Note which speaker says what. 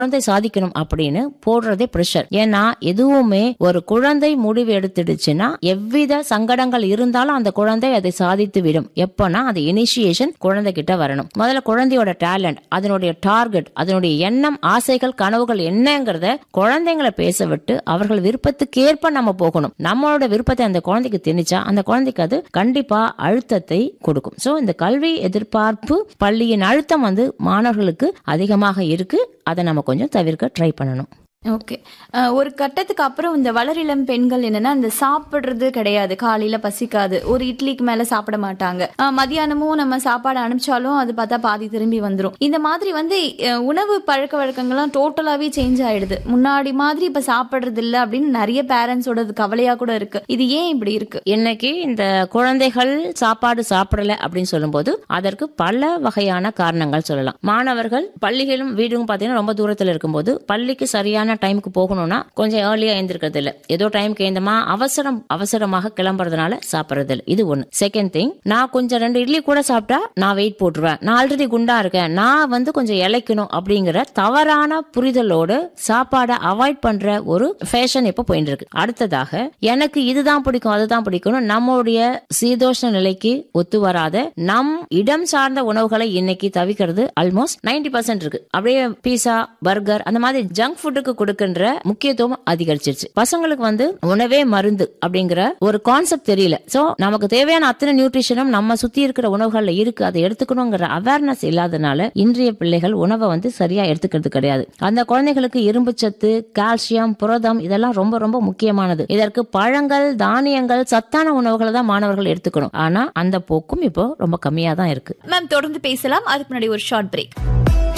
Speaker 1: குழந்தை சாதிக்கணும் அப்படின்னு போடுறதே ப்ரெஷர் ஏன்னா எதுவுமே ஒரு குழந்தை முடிவு எடுத்துடுச்சுன்னா எவ்வித சங்கடங்கள் இருந்தாலும் அந்த குழந்தை அதை சாதித்து விடும் எப்பனா அது இனிஷியேஷன் குழந்தை கிட்ட வரணும் முதல்ல குழந்தையோட டேலண்ட் அதனுடைய டார்கெட் அதனுடைய எண்ணம் ஆசைகள் கனவுகள் என்னங்கிறத குழந்தைங்களை பேச விட்டு அவர்கள் விருப்பத்துக்கேற்ப நம்ம போகணும் நம்மளோட விருப்பத்தை அந்த குழந்தைக்கு திணிச்சா அந்த குழந்தைக்கு அது கண்டிப்பா அழுத்தத்தை கொடுக்கும் சோ இந்த கல்வி எதிர்பார்ப்பு பள்ளியின் அழுத்தம் வந்து மாணவர்களுக்கு அதிகமாக இருக்கு அதை நம்ம கொஞ்சம் தவிர்க்க ட்ரை பண்ணணும்
Speaker 2: ஓகே ஒரு கட்டத்துக்கு அப்புறம் இந்த வளரிளம் பெண்கள் என்னன்னா இந்த சாப்பிடுறது கிடையாது காலையில பசிக்காது ஒரு இட்லிக்கு மேல சாப்பிட மாட்டாங்க அஹ், மதியானமும் நம்ம சாப்பாடு அனுப்பிச்சாலும் அது பார்த்தா பாதி திரும்பி வந்துரும் இந்த மாதிரி வந்து அஹ், உணவு பழக்க வழக்கங்கள்லாம் டோட்டலாவே சேஞ்ச் ஆயிடுது முன்னாடி மாதிரி இப்ப சாப்பிடுறது இல்ல அப்படின்னு நிறைய பேரண்ட்ஸோட கவலையா கூட இருக்கு இது ஏன் இப்படி இருக்கு
Speaker 1: இன்னைக்கு இந்த குழந்தைகள் சாப்பாடு சாப்பிடல அப்படின்னு சொல்லும்போது அதற்கு பல வகையான காரணங்கள் சொல்லலாம் மாணவர்கள் பள்ளிகளும் வீடும் பாத்தீங்கன்னா ரொம்ப தூரத்துல இருக்கும்போது பள்ளிக்கு சரியான டைமுக்கு போகணும்னா கொஞ்சம் ஏர்லியா எழுந்திருக்கிறது இல்ல ஏதோ டைம்க்கு எழுந்தமா அவசரம் அவசரமாக கிளம்புறதுனால சாப்பிடுறது இல்ல இது ஒண்ணு செகண்ட் திங் நான் கொஞ்சம் ரெண்டு இட்லி கூட சாப்பிட்டா நான் வெயிட் போட்டுருவேன் நான் ஆல்ரெடி குண்டா இருக்கேன் நான் வந்து கொஞ்சம் இழைக்கணும் அப்படிங்கிற தவறான புரிதலோடு சாப்பாடை அவாய்ட் பண்ற ஒரு ஃபேஷன் இப்ப போயிட்டு இருக்கு அடுத்ததாக எனக்கு இதுதான் பிடிக்கும் அதுதான் பிடிக்கணும் நம்மளுடைய சீதோஷ்ண நிலைக்கு ஒத்து வராத நம் இடம் சார்ந்த உணவுகளை இன்னைக்கு தவிக்கிறது ஆல்மோஸ்ட் 90% பர்சன்ட் இருக்கு அப்படியே பீஸா பர்கர் அந்த மாதிரி ஜங்க் ஃபுட்டுக்கு கொடுக்கின்ற முக்கியத்துவம் அதிகரிச்சிருச்சு பசங்களுக்கு வந்து உணவே மருந்து அப்படிங்கிற ஒரு கான்செப்ட் தெரியல சோ நமக்கு தேவையான அத்தனை நியூட்ரிஷனும் நம்ம சுத்தி இருக்கிற உணவுகள்ல இருக்கு அதை எடுத்துக்கணுங்கிற அவேர்னஸ் இல்லாதனால இன்றைய பிள்ளைகள் உணவை வந்து சரியா எடுத்துக்கிறது கிடையாது அந்த குழந்தைகளுக்கு இரும்பு சத்து கால்சியம் புரதம் இதெல்லாம் ரொம்ப ரொம்ப முக்கியமானது இதற்கு பழங்கள் தானியங்கள் சத்தான உணவுகளை தான் மாணவர்கள் எடுத்துக்கணும் ஆனா அந்த போக்கும் இப்போ ரொம்ப கம்மியா தான் இருக்கு
Speaker 2: மேம் தொடர்ந்து பேசலாம் அதுக்கு முன்னாடி ஒரு ஷார்ட் பிரேக்